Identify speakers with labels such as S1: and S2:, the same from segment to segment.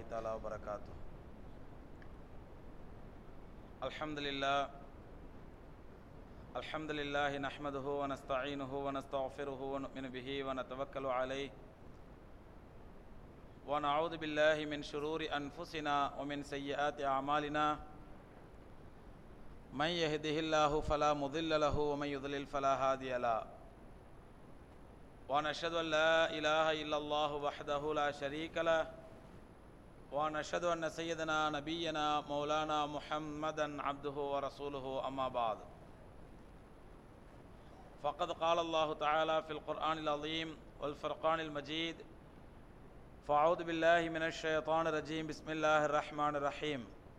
S1: تعالى وبركاته الحمد لله الحمد لله نحمده ونستعينه ونستغفره ونؤمن به ونتوكل عليه ونعوذ بالله من شرور أنفسنا ومن سيئات أعمالنا من يهده الله فلا مضل له ومن يضلل فلا هادي له ونشهد أن لا إله إلا الله وحده لا شريك له ونشهد أن سيدنا نبينا مولانا محمدا عبده ورسوله أما بعد فقد قال الله تعالى في القرآن العظيم والفرقان المجيد فأعوذ بالله من الشيطان الرجيم بسم الله الرحمن الرحيم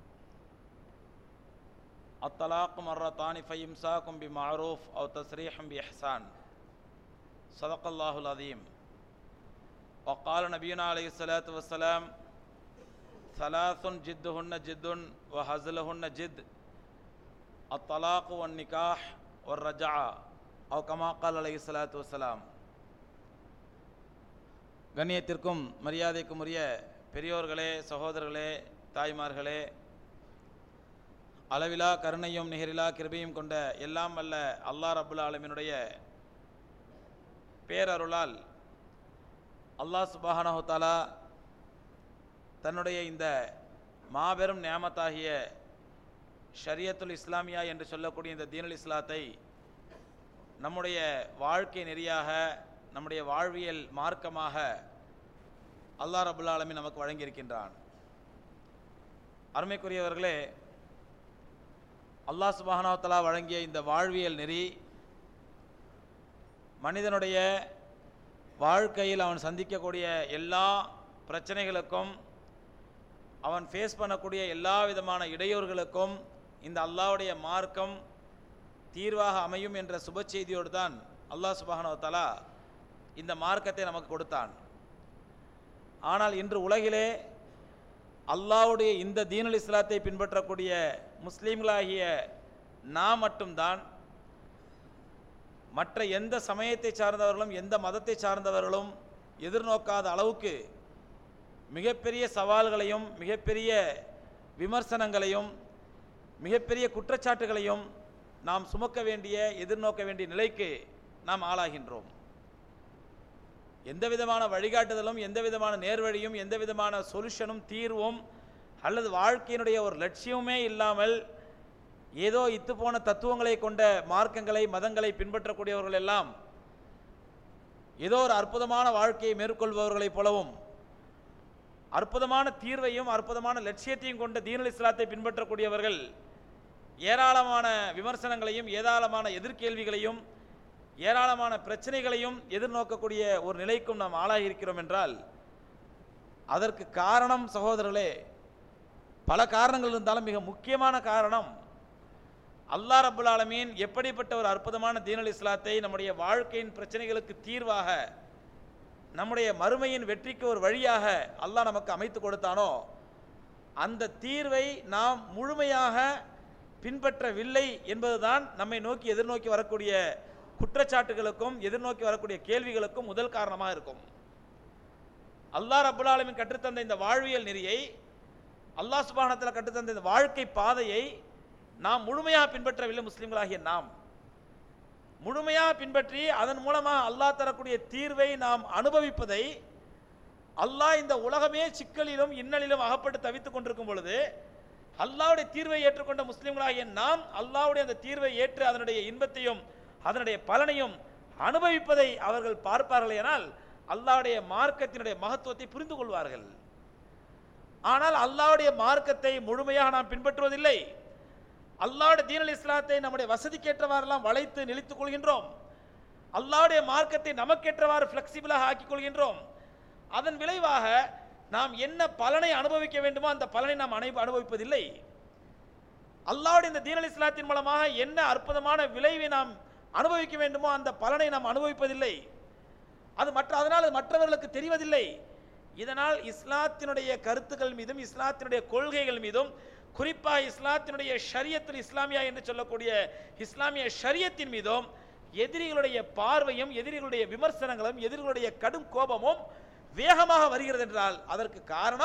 S1: الطلاق مرتان فيمساكم بمعروف أو تسريح بإحسان صدق الله العظيم وقال نبينا عليه الصلاة والسلام ثلاث جدهن جد وهزلهن جد الطلاق والنكاح والرجعة أو كما قال عليه الصلاة والسلام கண்ணியத்திற்கும் மரியாதைக்கும் உரிய பெரியோர்களே சகோதரர்களே தாய்மார்களே அளவிலா கருணையும் நிகரிலா கிருபையும் கொண்ட எல்லாம் வல்ல அல்லா ரபுல் ஆலமினுடைய பேரருளால் அல்லாஹ் சுபானஹு தாலா தன்னுடைய இந்த மாபெரும் நியாமத்தாகிய ஷரியத்துல் இஸ்லாமியா என்று சொல்லக்கூடிய இந்த தீனுல் இஸ்லாத்தை நம்முடைய வாழ்க்கை நெறியாக நம்முடைய வாழ்வியல் மார்க்கமாக அல்லாஹ் ரபுல் ஆலமி நமக்கு வழங்கியிருக்கின்றான் அருமைக்குரியவர்களே அல்லாஹ் சுபானாவத்தலா வழங்கிய இந்த வாழ்வியல் நெறி மனிதனுடைய வாழ்க்கையில் அவன் சந்திக்கக்கூடிய எல்லா பிரச்சனைகளுக்கும் அவன் ஃபேஸ் பண்ணக்கூடிய எல்லா விதமான இடையூறுகளுக்கும் இந்த அல்லாவுடைய மார்க்கம் தீர்வாக அமையும் என்ற சுப செய்தியோடு தான் அல்லாஹ் சுபானவத்தாலா இந்த மார்க்கத்தை நமக்கு கொடுத்தான் ஆனால் இன்று உலகிலே அல்லாவுடைய இந்த தீனுல் இஸ்லாத்தை பின்பற்றக்கூடிய முஸ்லீம்களாகிய நான் மட்டும்தான் மற்ற எந்த சமயத்தை சார்ந்தவர்களும் எந்த மதத்தை சார்ந்தவர்களும் எதிர்நோக்காத அளவுக்கு மிகப்பெரிய சவால்களையும் மிகப்பெரிய விமர்சனங்களையும் மிகப்பெரிய குற்றச்சாட்டுகளையும் நாம் சுமக்க வேண்டிய எதிர்நோக்க வேண்டிய நிலைக்கு நாம் ஆளாகின்றோம் எந்த விதமான வழிகாட்டுதலும் எந்த விதமான நேர்வழியும் எந்த விதமான சொல்யூஷனும் தீர்வும் அல்லது வாழ்க்கையினுடைய ஒரு லட்சியமுமே இல்லாமல் ஏதோ இத்து போன தத்துவங்களை கொண்ட மார்க்கங்களை மதங்களை பின்பற்றக்கூடியவர்கள் எல்லாம் ஏதோ ஒரு அற்புதமான வாழ்க்கையை மேற்கொள்பவர்களைப் போலவும் அற்புதமான தீர்வையும் அற்புதமான லட்சியத்தையும் கொண்ட தீனல் இஸ்லாத்தை பின்பற்றக்கூடியவர்கள் ஏராளமான விமர்சனங்களையும் ஏராளமான எதிர்கேள்விகளையும் ஏராளமான பிரச்சனைகளையும் எதிர்நோக்கக்கூடிய ஒரு நிலைக்கும் நாம் ஆளாகியிருக்கிறோம் என்றால் அதற்கு காரணம் சகோதரர்களே பல காரணங்கள் இருந்தாலும் மிக முக்கியமான காரணம் அல்லா ரபுல் ஆலமீன் எப்படிப்பட்ட ஒரு அற்புதமான தீனல் இஸ்லாத்தை நம்முடைய வாழ்க்கையின் பிரச்சனைகளுக்கு தீர்வாக நம்முடைய மறுமையின் வெற்றிக்கு ஒரு வழியாக அல்லாஹ் நமக்கு அமைத்து கொடுத்தானோ அந்த தீர்வை நாம் முழுமையாக பின்பற்றவில்லை என்பதுதான் நம்மை நோக்கி எதிர்நோக்கி வரக்கூடிய குற்றச்சாட்டுகளுக்கும் எதிர்நோக்கி வரக்கூடிய கேள்விகளுக்கும் முதல் காரணமாக இருக்கும் அல்லாஹ் ரபுல் ஆலமின் கற்றுத்தந்த இந்த வாழ்வியல் நெறியை அல்லாஹ் சுபானத்தில் கற்றுத்தந்த இந்த வாழ்க்கை பாதையை நாம் முழுமையாக பின்பற்றவில்லை முஸ்லீம்களாகிய நாம் முழுமையாக பின்பற்றி அதன் மூலமாக அல்லாஹ் தரக்கூடிய தீர்வை நாம் அனுபவிப்பதை அல்லாஹ் இந்த உலகமே சிக்கலிலும் இன்னலிலும் அகப்பட்டு தவித்துக் கொண்டிருக்கும் பொழுது அல்லாவுடைய தீர்வை ஏற்றுக்கொண்ட முஸ்லீம்களாகிய நாம் அல்லாவுடைய அந்த தீர்வை ஏற்று அதனுடைய இன்பத்தையும் அதனுடைய பலனையும் அனுபவிப்பதை அவர்கள் பார்ப்பார்கள் எனால் அல்லாவுடைய மார்க்கத்தினுடைய மகத்துவத்தை புரிந்து கொள்வார்கள் ஆனால் அல்லாவுடைய மார்க்கத்தை முழுமையாக நாம் பின்பற்றுவதில்லை அல்லாவுடைய தீனல் இஸ்லாத்தை நம்முடைய வசதிக்கேற்றவாறெல்லாம் வளைத்து நிலைத்துக் கொள்கின்றோம் அல்லாவுடைய மார்க்கத்தை நமக்கேற்றவாறு ஃப்ளெக்சிபிளாக ஆக்கிக் கொள்கின்றோம் அதன் விளைவாக நாம் என்ன பலனை அனுபவிக்க வேண்டுமோ அந்த பலனை நாம் அனை அனுபவிப்பதில்லை அல்லாவுடைய இந்த தீனல் இஸ்லாத்தின் மூலமாக என்ன அற்புதமான விளைவை நாம் அனுபவிக்க வேண்டுமோ அந்த பலனை நாம் அனுபவிப்பதில்லை அது மற்ற அதனால் மற்றவர்களுக்கு தெரிவதில்லை இதனால் இஸ்லாத்தினுடைய கருத்துக்கள் மீதும் இஸ்லாத்தினுடைய கொள்கைகள் மீதும் குறிப்பாக இஸ்லாத்தினுடைய ஷரியத்துல் இஸ்லாமியா என்று சொல்லக்கூடிய இஸ்லாமிய ஷரியத்தின் மீதும் எதிரிகளுடைய பார்வையும் எதிரிகளுடைய விமர்சனங்களும் எதிரிகளுடைய கடும் கோபமும் வேகமாக வருகிறது என்றால் அதற்கு காரணம்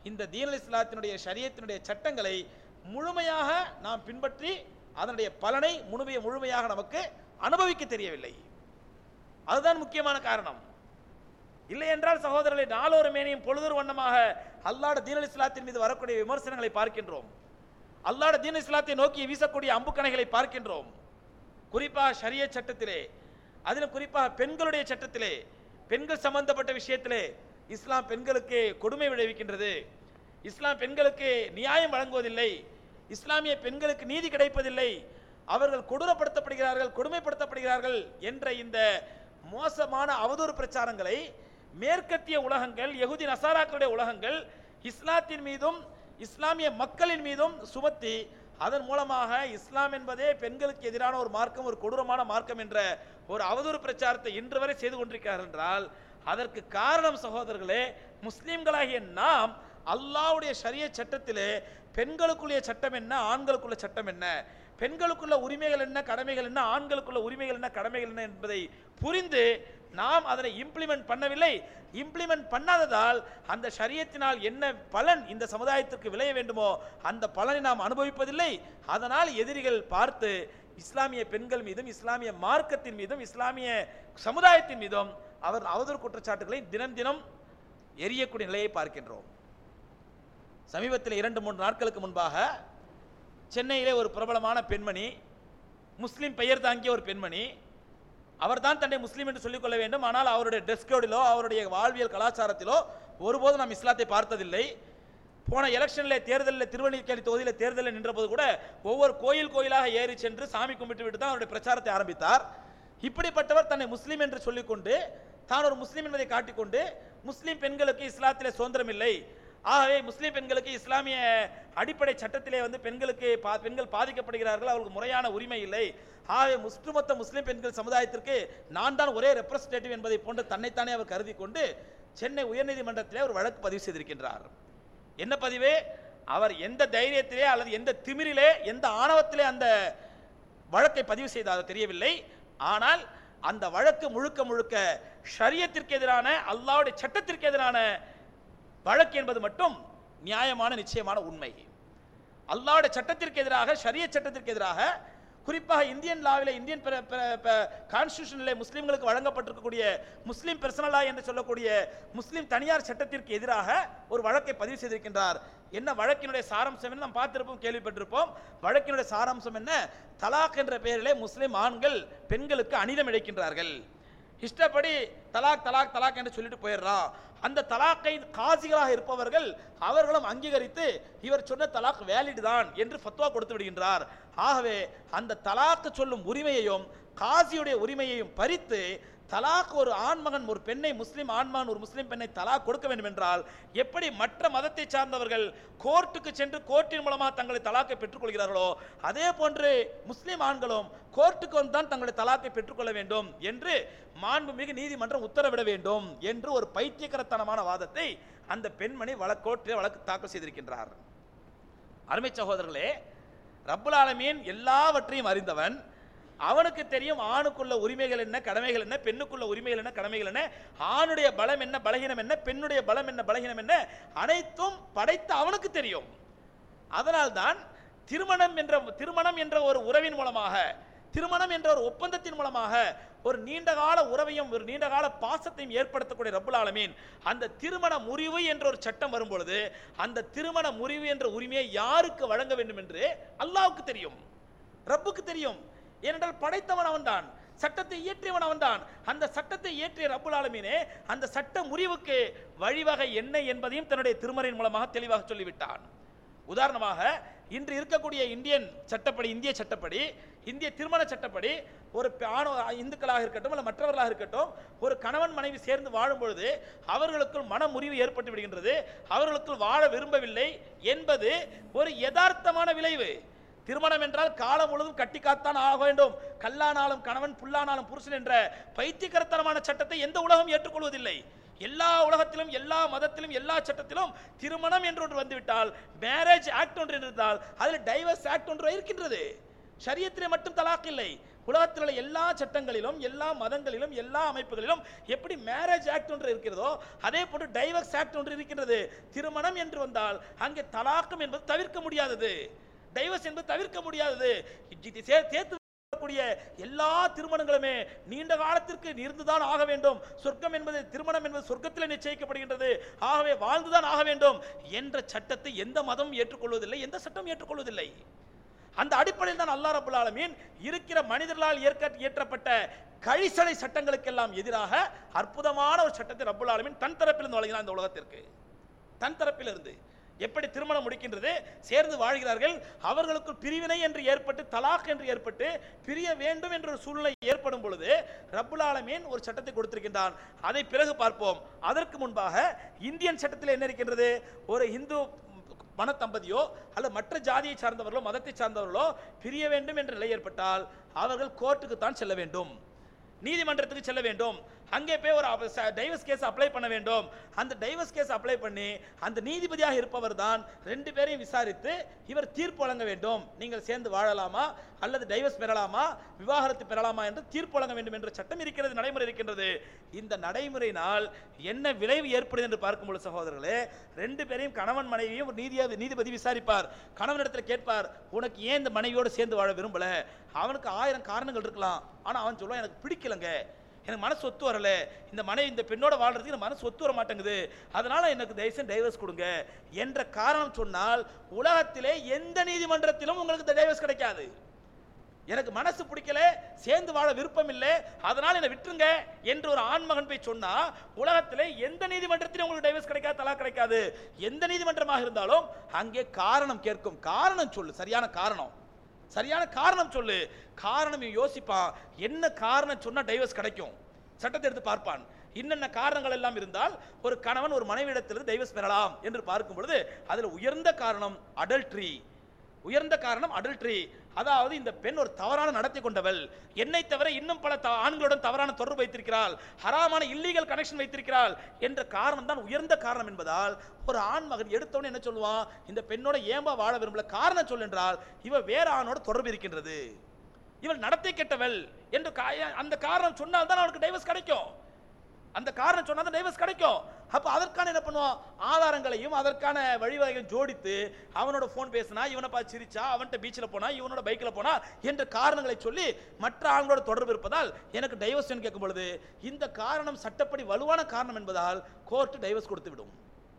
S1: இந்த தீனல் இஸ்லாத்தினுடைய ஷரியத்தினுடைய சட்டங்களை முழுமையாக நாம் பின்பற்றி அதனுடைய பலனை முழுமைய முழுமையாக நமக்கு அனுபவிக்க தெரியவில்லை அதுதான் முக்கியமான காரணம் இல்லை என்றால் சகோதரர்களை நாளொரு மேனியும் பொழுதொரு வண்ணமாக அல்லாட தீனல் இஸ்லாத்தின் மீது வரக்கூடிய விமர்சனங்களை பார்க்கின்றோம் அல்லாட தீன இஸ்லாத்தை நோக்கி வீசக்கூடிய அம்புக்கணைகளை பார்க்கின்றோம் குறிப்பாக ஷரிய சட்டத்திலே அதிலும் குறிப்பாக பெண்களுடைய சட்டத்திலே பெண்கள் சம்பந்தப்பட்ட விஷயத்திலே இஸ்லாம் பெண்களுக்கு கொடுமை விளைவிக்கின்றது இஸ்லாம் பெண்களுக்கு நியாயம் வழங்குவதில்லை இஸ்லாமிய பெண்களுக்கு நீதி கிடைப்பதில்லை அவர்கள் கொடூரப்படுத்தப்படுகிறார்கள் கொடுமைப்படுத்தப்படுகிறார்கள் என்ற இந்த மோசமான அவதூறு பிரச்சாரங்களை மேற்கத்திய உலகங்கள் யகுதி நசாராக்களுடைய உலகங்கள் இஸ்லாத்தின் மீதும் இஸ்லாமிய மக்களின் மீதும் சுமத்தி அதன் மூலமாக இஸ்லாம் என்பதே பெண்களுக்கு எதிரான ஒரு மார்க்கம் ஒரு கொடூரமான மார்க்கம் என்ற ஒரு அவதூறு பிரச்சாரத்தை இன்று வரை செய்து கொண்டிருக்கிறார் என்றால் அதற்கு காரணம் சகோதரர்களே முஸ்லிம்களாகிய நாம் அல்லாஹ்வுடைய ஷரிய சட்டத்திலே பெண்களுக்குள்ள சட்டம் என்ன ஆண்களுக்குள்ள சட்டம் என்ன பெண்களுக்குள்ள உரிமைகள் என்ன கடமைகள் என்ன ஆண்களுக்குள்ள உரிமைகள் என்ன கடமைகள் என்ன என்பதை புரிந்து நாம் அதனை இம்ப்ளிமெண்ட் பண்ணவில்லை இம்ப்ளிமெண்ட் பண்ணாததால் அந்த ஷரியத்தினால் என்ன பலன் இந்த சமுதாயத்திற்கு விளைய வேண்டுமோ அந்த பலனை நாம் அனுபவிப்பதில்லை அதனால் எதிரிகள் பார்த்து இஸ்லாமிய பெண்கள் மீதும் இஸ்லாமிய மார்க்கத்தின் மீதும் இஸ்லாமிய சமுதாயத்தின் மீதும் அவர் அவதூறு குற்றச்சாட்டுகளை தினம் தினம் எரியக்கூடிய நிலையை பார்க்கின்றோம் சமீபத்தில் இரண்டு மூன்று நாட்களுக்கு முன்பாக சென்னையிலே ஒரு பிரபலமான பெண்மணி முஸ்லிம் பெயர் தாங்கிய ஒரு பெண்மணி அவர்தான் தன்னை முஸ்லீம் என்று சொல்லிக்கொள்ள வேண்டும் ஆனால் அவருடைய ட்ரெஸ் கோடிலோ அவருடைய வாழ்வியல் கலாச்சாரத்திலோ ஒருபோதும் நாம் இஸ்லாத்தை பார்த்ததில்லை போன எலெக்ஷனில் தேர்தலில் திருவண்ணாமலை தொகுதியில் தேர்தலில் நின்றபோது கூட ஒவ்வொரு கோயில் கோயிலாக ஏறி சென்று சாமி கும்பிட்டு விட்டு தான் அவருடைய பிரச்சாரத்தை ஆரம்பித்தார் இப்படிப்பட்டவர் தன்னை முஸ்லீம் என்று சொல்லிக்கொண்டு தான் ஒரு முஸ்லீம் என்பதை காட்டிக்கொண்டு முஸ்லீம் பெண்களுக்கு இஸ்லாத்திலே சுதந்திரம் இல்லை ஆகவே முஸ்லீம் பெண்களுக்கு இஸ்லாமிய அடிப்படை சட்டத்திலே வந்து பெண்களுக்கு பா பெண்கள் பாதிக்கப்படுகிறார்கள் அவர்களுக்கு முறையான உரிமை இல்லை ஆகவே ஒட்டுமொத்த முஸ்லீம் பெண்கள் சமுதாயத்திற்கு நான் தான் ஒரே ரெப்ரசன்டேட்டிவ் என்பதை போன்று தன்னைத்தானே அவர் கருதி கொண்டு சென்னை உயர்நீதிமன்றத்திலே ஒரு வழக்கு பதிவு செய்திருக்கின்றார் என்ன பதிவு அவர் எந்த தைரியத்திலே அல்லது எந்த திமிரிலே எந்த ஆணவத்திலே அந்த வழக்கை பதிவு செய்தாரோ தெரியவில்லை ஆனால் அந்த வழக்கு முழுக்க முழுக்க ஷரியத்திற்கு எதிரான அல்லாஹ்வுடைய சட்டத்திற்கு எதிரான வழக்கு என்பது மட்டும் நியாயமான நிச்சயமான உண்மை அல்லாஹ்வுடைய சட்டத்திற்கு எதிராக ஷரிய சட்டத்திற்கு எதிராக குறிப்பாக இந்தியன் லாவிலே இந்தியன் கான்ஸ்டியூஷனிலே முஸ்லிம்களுக்கு வழங்கப்பட்டிருக்கக்கூடிய முஸ்லிம் பெர்சனலா என்று சொல்லக்கூடிய முஸ்லிம் தனியார் சட்டத்திற்கு எதிராக ஒரு வழக்கை பதிவு செய்திருக்கின்றார் என்ன வழக்கினுடைய சாராம்சம் என்ன நாம் பார்த்திருப்போம் கேள்விப்பட்டிருப்போம் வழக்கினுடைய சாராம்சம் என்ன தலாக் என்ற பெயரிலே முஸ்லிம் ஆண்கள் பெண்களுக்கு அனிதம் இழைக்கின்றார்கள் இஷ்டப்படி தலாக் தலாக் தலாக் என்று சொல்லிட்டு போயிடுறான் அந்த தலாக்கை காசிகளாக இருப்பவர்கள் அவர்களும் அங்கீகரித்து இவர் சொன்ன தலாக் வேலிட் தான் என்று ஃபத்வா கொடுத்து விடுகின்றார் ஆகவே அந்த தலாக்கு சொல்லும் உரிமையையும் காசியுடைய உரிமையையும் பறித்து தலாக் ஒரு ஆண்மகன் ஒரு பெண்ணை முஸ்லிம் ஆண்மகன் ஒரு முஸ்லிம் பெண்ணை தலாக் கொடுக்க வேண்டும் என்றால் எப்படி மற்ற மதத்தை சார்ந்தவர்கள் கோர்ட்டுக்கு சென்று கோர்ட்டின் மூலமாக தங்களை தலாக்கை பெற்றுக்கொள்கிறார்களோ அதே போன்று முஸ்லிம் ஆண்களும் கோர்ட்டுக்கு வந்து தான் தங்களுடைய தலாக்கை பெற்றுக்கொள்ள வேண்டும் என்று மாண்புமிகு நீதிமன்றம் உத்தரவிட வேண்டும் என்று ஒரு பைத்தியகரத்தனமான வாதத்தை அந்த பெண்மணி வழக்கோட்டில் வழக்கு தாக்கல் செய்திருக்கின்றார் அருமை சகோதரர்களே ரப்புல் ஆலமீன் எல்லாவற்றையும் அறிந்தவன் அவனுக்கு தெரியும் ஆணுக்குள்ள உரிமைகள் என்ன கடமைகள் என்ன பெண்ணுக்குள்ள உரிமைகள் என்ன கடமைகள் என்ன ஆணுடைய பலம் என்ன பலகீனம் என்ன பெண்ணுடைய பலம் என்ன பலகீனம் என்ன அனைத்தும் படைத்த அவனுக்கு தெரியும் அதனால்தான் திருமணம் என்ற திருமணம் என்ற ஒரு உறவின் மூலமாக திருமணம் என்ற ஒரு ஒப்பந்தத்தின் மூலமாக ஒரு நீண்டகால உறவையும் ஒரு நீண்டகால பாசத்தையும் ஏற்படுத்தக்கூடிய ரப்புல் ஆலமீன் அந்த திருமண முறிவு என்ற ஒரு சட்டம் வரும்பொழுது அந்த திருமண முறிவு என்ற உரிமையை யாருக்கு வழங்க வேண்டும் என்று அல்லாஹ்வுக்கு தெரியும் ரப்புக்கு தெரியும் ஏனென்றால் படைத்தவன் அவன்தான் சட்டத்தை இயற்றியவன் அவன்தான் அந்த சட்டத்தை இயற்றிய ரப்புல் ஆலமீனே அந்த சட்ட முறிவுக்கு வழிவகை என்ன என்பதையும் தன்னுடைய திருமறையின் மூலமாக தெளிவாக சொல்லிவிட்டான் உதாரணமாக இன்று இருக்கக்கூடிய இந்தியன் சட்டப்படி இந்திய சட்டப்படி இந்திய திருமண சட்டப்படி ஒரு பெ- ஆணோ இந்துக்களாக இருக்கட்டும் அல்ல மற்றவர்களாக இருக்கட்டும் ஒரு கணவன் மனைவி சேர்ந்து வாழும் பொழுது அவர்களுக்குள் மன முறிவு ஏற்பட்டு விடுகின்றது அவர்களுக்குள் வாழ விரும்பவில்லை என்பது ஒரு யதார்த்தமான விளைவு திருமணம் என்றால் காலம் முழுதும் கட்டி காத்தான் ஆக வேண்டும் கல்லானாலும் கணவன் புல்லானாலும் புருஷன் என்ற பைத்தியகரத்தனமான சட்டத்தை எந்த உலகம் ஏற்றுக்கொள்வதில்லை எல்லா உலகத்திலும் எல்லா மதத்திலும் எல்லா சட்டத்திலும் திருமணம் என்று ஒன்று வந்துவிட்டால் மேரேஜ் ஆக்ட் ஒன்று இருந்தால் அதில் டைவர்ஸ் ஆக்ட் ஒன்று இருக்கின்றது ஷரியத்திலே மட்டும் தலாக் இல்லை உலகத்தில் உள்ள எல்லா சட்டங்களிலும் எல்லா மதங்களிலும் எல்லா அமைப்புகளிலும் எப்படி மேரேஜ் ஆக்ட் ஒன்று இருக்கிறதோ அதே போன்று டைவர்ஸ் ஆக்ட் ஒன்று இருக்கின்றது திருமணம் என்று வந்தால் அங்கே தலாக்கம் என்பது தவிர்க்க முடியாதது டைவர்ஸ் என்பது தவிர்க்க முடியாதது இது சே- சேர்த்து கூடிய எல்லா திருமணங்களுமே நீண்ட காலத்திற்கு இருந்துதான் ஆக வேண்டும் சொர்க்கம் என்பது திருமணம் என்பது சொர்க்கத்தில் நிச்சயிக்கப்படுகின்றது ஆகவே வாழ்ந்துதான் ஆக வேண்டும் என்ற சட்டத்தை எந்த மதமும் ஏற்றுக்கொள்வதில்லை எந்த சட்டம் ஏற்றுக்கொள்வதில்லை அந்த அடிப்படையில் தான் அல்லாஹ் ரபுல் ஆலமீன் இருக்கிற மனிதர்களால் ஏற்க இயற்றப்பட்ட கழிசடை சட்டங்களுக்கெல்லாம் எதிராக அற்புதமான ஒரு சட்டத்தை ரப்புல் ஆலமீன் தன் தரப்பிலிருந்து வழங்கினார் இந்த உலகத்திற்கு தன் தரப்பிலிருந்து எப்படி திருமணம் முடிக்கின்றது சேர்ந்து வாழ்கிறார்கள் அவர்களுக்குள் பிரிவினை என்று ஏற்பட்டு தலாக் என்று ஏற்பட்டு பிரிய வேண்டும் என்ற ஒரு சூழ்நிலை ஏற்படும் பொழுது ரப்புல் ஆலமீன் ஒரு சட்டத்தை கொடுத்திருக்கின்றான் அதை பிறகு பார்ப்போம் அதற்கு முன்பாக இந்தியன் சட்டத்தில் என்ன இருக்கின்றது ஒரு இந்து மனத்தம்பதியோ அல்லது மற்ற ஜாதியை சார்ந்தவர்களோ மதத்தை சார்ந்தவர்களோ பிரிய வேண்டும் என்ற நிலை ஏற்பட்டால் அவர்கள் கோர்ட்டுக்கு தான் செல்ல வேண்டும் நீதிமன்றத்துக்கு செல்ல வேண்டும் அங்கே போய் ஒரு டைவர்ஸ் கேஸ் அப்ளை பண்ண வேண்டும் அந்த டைவர்ஸ் கேஸ் அப்ளை பண்ணி அந்த நீதிபதியாக இருப்பவர் தான் ரெண்டு பேரையும் விசாரித்து இவர் தீர்ப்பு வழங்க வேண்டும் நீங்கள் சேர்ந்து வாழலாமா அல்லது டைவர்ஸ் பெறலாமா விவாகரத்து பெறலாமா என்று தீர்ப்பு வழங்க வேண்டும் என்ற சட்டம் இருக்கிறது நடைமுறை இருக்கின்றது இந்த நடைமுறையினால் என்ன விளைவு ஏற்படுது என்று பார்க்கும்போது சகோதரர்களே ரெண்டு பேரையும் கணவன் மனைவியும் ஒரு நீதியா- நீதிபதி விசாரிப்பார் கணவனிடத்தில் கேட்பார் உனக்கு ஏன் இந்த மனைவியோடு சேர்ந்து வாழ விரும்பல அவனுக்கு ஆயிரம் காரணங்கள் இருக்கலாம் ஆனா அவன் சொல்லுவான் எனக்கு பிடிக்கலங்க எனக்கு மனசு ஒத்து வரல இந்த மனைவி இந்த பெண்ணோட வாழ்றதுக்கு எனக்கு மனசு ஒத்து வர மாட்டேங்குது அதனால எனக்கு தயவுசெய்து டைவர்ஸ் கொடுங்க என்ற காரணம் சொன்னால் உலகத்திலே எந்த நீதிமன்றத்திலும் உங்களுக்கு இந்த டைவர்ஸ் கிடைக்காது எனக்கு மனசு பிடிக்கல சேர்ந்து வாழ விருப்பம் இல்லை அதனால என்னை விட்டுருங்க என்று ஒரு ஆண்மகன் போய் சொன்னா உலகத்திலே எந்த நீதிமன்றத்திலும் உங்களுக்கு டைவர்ஸ் கிடைக்காது தலா கிடைக்காது எந்த நீதிமன்றமாக இருந்தாலும் அங்கே காரணம் கேட்கும் காரணம் சொல்லு சரியான காரணம் சரியான காரணம் சொல்லு காரணம் இவன் யோசிப்பான் என்ன காரணம் சொன்னா டைவர்ஸ் கிடைக்கும் சட்டத்தை எடுத்து பார்ப்பான் என்னென்ன காரணங்கள் எல்லாம் இருந்தால் ஒரு கணவன் ஒரு மனைவியிடத்திலிருந்து டைவர்ஸ் பெறலாம் என்று பார்க்கும் பொழுது அதில் உயர்ந்த காரணம் அடல்ட்ரி உயர்ந்த காரணம் அடல்ட்ரி அதாவது இந்த பெண் ஒரு தவறான நடத்தி கொண்டவள் என்னை தவிர இன்னும் பல த- ஆண்களுடன் தவறான தொடர்பு வைத்திருக்கிறாள் ஹராமான இல்லீகல் கனெக்ஷன் வைத்திருக்கிறாள் என்ற காரணம் தான் உயர்ந்த காரணம் என்பதால் ஒரு ஆண் மகன் எடுத்தவனே என்ன சொல்லுவான் இந்த பெண்ணோட ஏன்பா வாழ விரும்பல காரணம் சொல் என்றால் இவ வேற ஆணோட தொடர்பு இருக்கின்றது இவள் நடத்தை கெட்டவள் என்று கா- அந்த காரணம் சொன்னால் தான் அவனுக்கு டைவர்ஸ் கிடைக்கும் அந்த காரணம் சொன்னா தான் டைவர்ஸ் கிடைக்கும் அப்ப அதற்கான என்ன பண்ணுவான் ஆதாரங்களையும் அதற்கான வழிவகைகளையும் ஜோடித்து அவனோட ஃபோன் பேசினா இவனை பார்த்து சிரிச்சா அவன்கிட்ட பீச்சில் போனா இவனோட பைக்கில் போனா என்ற காரணங்களை சொல்லி மற்ற ஆண்களோட தொடர்பு இருப்பதால் எனக்கு டைவர்ஸ் கேட்கும் பொழுது இந்த காரணம் சட்டப்படி வலுவான காரணம் என்பதால் கோர்ட் டைவர்ஸ் கொடுத்து விடும்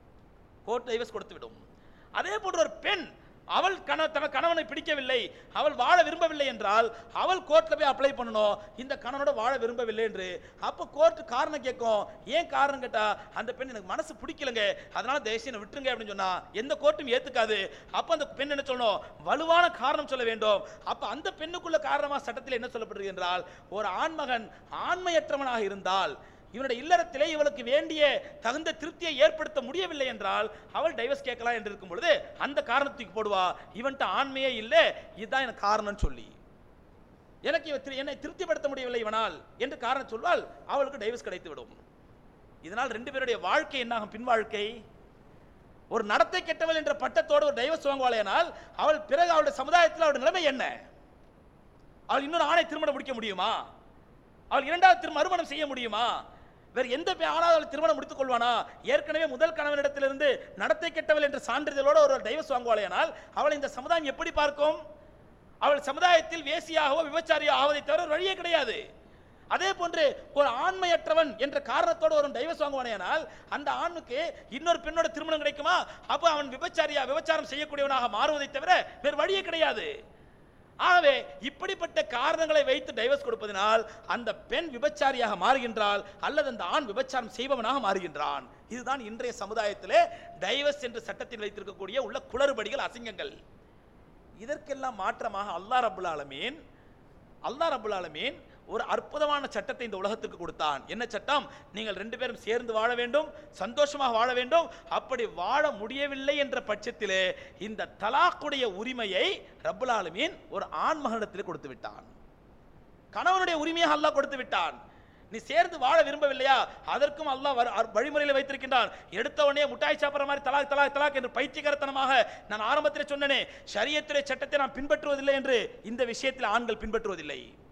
S1: கோர்ட் டைவர்ஸ் கொடுத்து விடும் அதே போன்ற ஒரு பெண் அவள் கண தன கணவனை பிடிக்கவில்லை அவள் வாழ விரும்பவில்லை என்றால் அவள் கோர்ட்ல போய் அப்ளை பண்ணணும் இந்த கணவனோட வாழ விரும்பவில்லை என்று அப்போ கோர்ட் காரணம் கேட்கும் ஏன் காரணம் கேட்டா அந்த பெண் எனக்கு மனசு பிடிக்கலங்க அதனால தேசியம் விட்டுருங்க அப்படின்னு சொன்னா எந்த கோர்ட்டும் ஏத்துக்காது அப்ப அந்த பெண் என்ன சொல்லணும் வலுவான காரணம் சொல்ல வேண்டும் அப்ப அந்த பெண்ணுக்குள்ள காரணமா சட்டத்தில் என்ன சொல்லப்படுகிறது என்றால் ஒரு ஆண்மகன் ஆண்மையற்றவனாக இருந்தால் இவனுடைய இல்லறத்திலே இவளுக்கு வேண்டிய தகுந்த திருப்தியை ஏற்படுத்த முடியவில்லை என்றால் அவள் டைவர்ஸ் கேட்கலாம் என்று இருக்கும் பொழுது அந்த காரணத்துக்கு போடுவா இவன்ட்ட ஆண்மையே இல்லை இதுதான் எனக்கு காரணம்னு சொல்லி எனக்கு இவ திரு- என்னை திருப்திப்படுத்த முடியவில்லை இவனால் என்று காரணம் சொல்வால் அவளுக்கு டைவர்ஸ் கிடைத்து விடும் இதனால் ரெண்டு பேருடைய வாழ்க்கை என்னாகும் பின் வாழ்க்கை ஒரு நடத்தை கெட்டவள் என்ற பட்டத்தோடு ஒரு டைவர்ஸ் வாங்குவாளேனால் அவள் பிறகு அவளுடைய சமுதாயத்தில் அவளுடைய நிலைமை என்ன அவள் இன்னொரு ஆணை திருமணம் முடிக்க முடியுமா அவள் இரண்டாவது திரு மறுமணம் செய்ய முடியுமா வேறு எந்த பெ- ஆணாவது அவள் திருமணம் முடித்துக் கொள்வானா ஏற்கனவே முதல் கணவனிடத்திலிருந்து நடத்தை கெட்டவள் என்ற சான்றிதழோடு ஒரு டைவர்ஸ் வாங்குவாளேனால் அவளை இந்த சமுதாயம் எப்படி பார்க்கும் அவள் சமுதாயத்தில் வேசியாகவோ விபச்சாரியோ ஆவதை தவிர ஒரு வழியே கிடையாது அதே போன்று ஒரு ஆண்மையற்றவன் என்ற காரணத்தோடு ஒரு டைவர்ஸ் வாங்குவானேனால் அந்த ஆணுக்கு இன்னொரு பெண்ணோட திருமணம் கிடைக்குமா அப்போ அவன் விபச்சாரியா விபச்சாரம் செய்யக்கூடியவனாக மாறுவதை தவிர வேறு வழியே கிடையாது ஆகவே இப்படிப்பட்ட காரணங்களை வைத்து டைவர்ஸ் கொடுப்பதனால் அந்த பெண் விபச்சாரியாக மாறுகின்றாள் அல்லது அந்த ஆண் விபச்சாரம் செய்பவனாக மாறுகின்றான் இதுதான் இன்றைய சமுதாயத்திலே டைவர்ஸ் என்ற சட்டத்தில் வைத்திருக்கக்கூடிய உள்ள குளறுபடிகள் அசிங்கங்கள் இதற்கெல்லாம் மாற்றமாக அல்லாஹ் ரபுல் ஆலமீன் அல்லாஹ் ரபுல் ஆலமீன் ஒரு அற்புதமான சட்டத்தை இந்த உலகத்துக்கு கொடுத்தான் என்ன சட்டம் நீங்கள் ரெண்டு பேரும் சேர்ந்து வாழ வேண்டும் சந்தோஷமாக வாழ வேண்டும் அப்படி வாழ முடியவில்லை என்ற பட்சத்திலே இந்த தலாக்குடைய உரிமையை ரப்புல் ஆலமீன் ஒரு ஆண் மகனிடத்தில் கொடுத்து விட்டான் கணவனுடைய உரிமையாக அல்லாஹ் கொடுத்து விட்டான் நீ சேர்ந்து வாழ விரும்பவில்லையா அதற்கும் அல்லாஹ் வர- அர்- வழிமுறையில் வைத்திருக்கின்றான் எடுத்த உடனே முட்டாய் சாப்பிட்ற மாதிரி தலாக் தலாக் தலாக் என்று பைத்தியகரத்தனமாக நான் ஆரம்பத்தில் சொன்னனே ஷரியத்துடைய சட்டத்தை நான் பின்பற்றுவதில்லை என்று இந்த விஷயத்தில் ஆண்கள் பின்பற்றுவதில்லை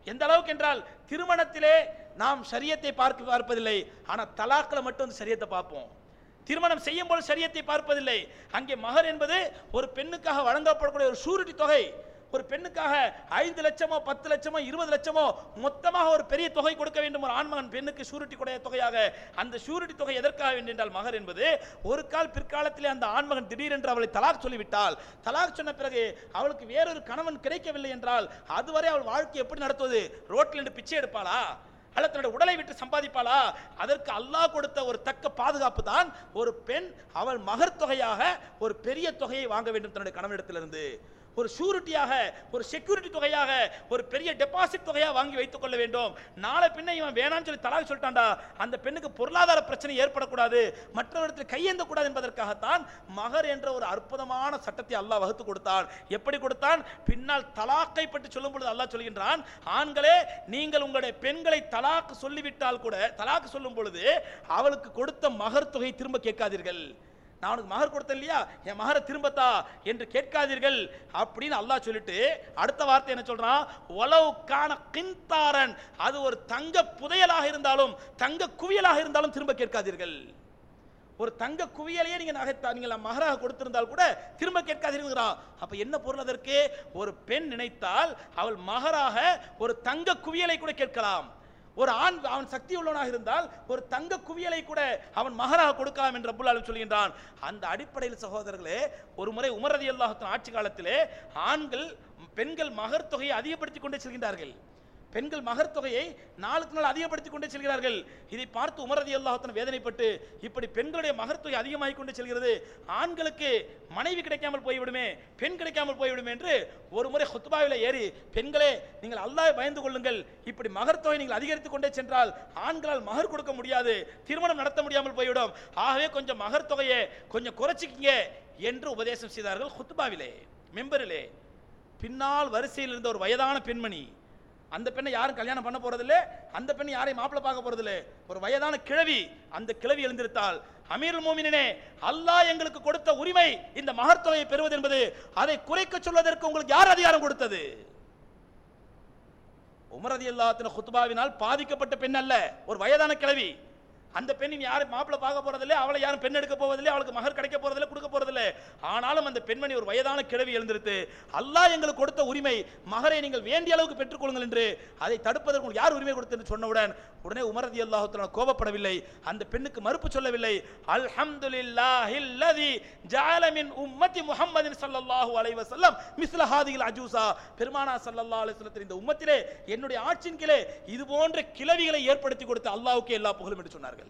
S1: எந்த அளவுக்கு என்றால் திருமணத்திலே நாம் ஷரியத்தை பார்க்க பார்ப்பதில்லை ஆனால் தலாக்கில் மட்டும் அந்த ஷரியத்தை பார்ப்போம் திருமணம் செய்யும் போது ஷரியத்தை பார்ப்பதில்லை அங்கே மகர் என்பது ஒரு பெண்ணுக்காக வழங்கப்படக்கூடிய ஒரு ஷூரிட்டி தொகை ஒரு பெண்ணுக்காக ஐந்து லட்சமோ பத்து லட்சமோ இருபது லட்சமோ மொத்தமாக ஒரு பெரிய தொகை கொடுக்க வேண்டும் ஒரு ஆண்மகன் பெண்ணுக்கு ஷூரிட்டி கொடைய தொகையாக அந்த ஷூரிட்டி தொகை எதற்காக வேண்டும் என்றால் மகர் என்பது ஒரு கால் பிற்காலத்திலே அந்த ஆண்மகன் திடீரென்று அவளை தலாக் சொல்லிவிட்டால் தலாக் சொன்ன பிறகு அவளுக்கு வேறொரு கணவன் கிடைக்கவில்லை என்றால் அதுவரை அவள் வாழ்க்கை எப்படி நடத்துவது ரோட்டில் நின்று பிச்சை எடுப்பாளா அல்லது தன்னுடைய உடலை விட்டு சம்பாதிப்பாளா அதற்கு அல்லாஹ் கொடுத்த ஒரு தக்க பாதுகாப்பு தான் ஒரு பெண் அவள் மகர் தொகையாக ஒரு பெரிய தொகையை வாங்க வேண்டும் தன்னுடைய கணவனிடத்திலிருந்து ஒரு ஷூரிட்டியாக ஒரு செக்யூரிட்டி தொகையாக ஒரு பெரிய டெபாசிட் தொகையாக வாங்கி வைத்துக் கொள்ள வேண்டும் நாளை பின்ன இவன் வேணாம்னு சொல்லி தலாக் சொல்லிட்டான்டா அந்த பெண்ணுக்கு பொருளாதார பிரச்சனை ஏற்படக்கூடாது மற்றவரிடத்தில் கையேந்த கூடாது என்பதற்காகத்தான் மகர் என்ற ஒரு அற்புதமான சட்டத்தை அல்லாஹ் வகுத்து கொடுத்தான் எப்படி கொடுத்தான் பின்னால் தலாக்கை பற்றி சொல்லும் பொழுது அல்லாஹ் சொல்கின்றான் ஆண்களே நீங்கள் உங்களுடைய பெண்களை தலாக்கு சொல்லிவிட்டால் கூட தலாக்கு சொல்லும் பொழுது அவளுக்கு கொடுத்த மகர் தொகை திரும்ப கேட்காதீர்கள் நான் உனக்கு மகர் கொடுத்தேன் இல்லையா என் மகரை திரும்பத்தா என்று கேட்காதீர்கள் அப்படின்னு அல்லாஹ் சொல்லிட்டு அடுத்த வார்த்தை என்ன சொல்றான் ஒலவு காண கிந்தாரன் அது ஒரு தங்க புதையலாக இருந்தாலும் தங்க குவியலாக இருந்தாலும் திரும்ப கேட்காதீர்கள் ஒரு தங்க குவியலையே நீங்க நகைத்தா நீங்கள் மகராக கொடுத்திருந்தால் கூட திரும்ப கேட்காதீர்களான் அப்ப என்ன பொருள் அதற்கு ஒரு பெண் நினைத்தால் அவள் மகராக ஒரு தங்க குவியலை கூட கேட்கலாம் ஒரு ஆண் அவன் சக்தி உள்ளவனாக இருந்தால் ஒரு தங்க குவியலை கூட அவன் மகராக கொடுக்கலாம் என்று ரப்புல் ஆலமீன் சொல்கின்றான் அந்த அடிப்படையில் சகோதரர்களே ஒரு முறை உமர் ரலியல்லாஹு ஆட்சி காலத்திலே ஆண்கள் பெண்கள் மகர் தொகையை அதிகப்படுத்திக் கொண்டே செல்கின்றார்கள் பெண்கள் மகர் தொகையை நாளுக்கு நாள் அதிகப்படுத்திக் கொண்டே செல்கிறார்கள் இதை பார்த்து உமரதி அல்லாஹத்தன் வேதனைப்பட்டு இப்படி பெண்களுடைய மகர் தொகை அதிகமாகிக் கொண்டே செல்கிறது ஆண்களுக்கு மனைவி கிடைக்காமல் போய்விடுமே பெண் கிடைக்காமல் போய்விடுமே என்று ஒரு முறை ஹுத்பாவில் ஏறி பெண்களே நீங்கள் அல்லாஹ் பயந்து கொள்ளுங்கள் இப்படி மகர் தொகை நீங்கள் அதிகரித்துக் கொண்டே சென்றால் ஆண்களால் மகர் கொடுக்க முடியாது திருமணம் நடத்த முடியாமல் போய்விடும் ஆகவே கொஞ்சம் மகர் தொகையை கொஞ்சம் குறைச்சிக்கிங்க என்று உபதேசம் செய்தார்கள் ஹுத்பாவிலே மெம்பரிலே பின்னால் வரிசையில் இருந்த ஒரு வயதான பெண்மணி அந்த பெண்ணை யாரும் கல்யாணம் பண்ண போறதில்ல அந்த பெண்ணை யாரையும் மாப்பிள்ளை பார்க்க போறதில்ல ஒரு வயதான கிழவி அந்த கிழவி எழுந்திருத்தால் அமீருல் மோமினே அல்லாஹ் எங்களுக்கு கொடுத்த உரிமை இந்த மகர் தொகையை பெறுவது என்பது அதை குறைக்க சொல்வதற்கு உங்களுக்கு யார் அதிகாரம் கொடுத்தது உமரதி அல்லாத்தின குத்துபாவினால் பாதிக்கப்பட்ட பெண் அல்ல ஒரு வயதான கிழவி அந்த பெண்ணின் யாரும் மாப்பிள்ளை பார்க்க போறதில்லை அவளை யாரும் பெண் எடுக்க போவதில்லை அவளுக்கு மகர் கிடைக்க போறதில்லை கொடுக்க போறதில்லை ஆனாலும் அந்த பெண்மணி ஒரு வயதான கிழவி எழுந்திருத்து அல்லாஹ் எங்களுக்கு கொடுத்த உரிமை மகரை நீங்கள் வேண்டிய அளவுக்கு பெற்றுக்கொள்ளுங்கள் என்று அதை தடுப்பதற்கு உங்களுக்கு யார் உரிமை கொடுத்து என்று சொன்னவுடன் உடனே உமரதி அல்லாஹுத்தன கோபப்படவில்லை அந்த பெண்ணுக்கு மறுப்பு சொல்லவில்லை அல்ஹம்துலில்லாஹில்லதி ஜஅல மின் உம்மத்தி முஹம்மதின் ஸல்லல்லாஹு அலைஹி வஸல்லம் மிஸ்ல ஹாதில் அஜூசா பெருமானா ஸல்லல்லாஹு அலைஹி வஸல்லத்தின் இந்த உம்மத்திலே என்னுடைய ஆட்சியின் கீழே இது போன்ற கிளவிகளை ஏற்படுத்தி கொடுத்த அல்லாஹ்வுக்கே எல்லா புகழும் என்று சொன்னார்கள்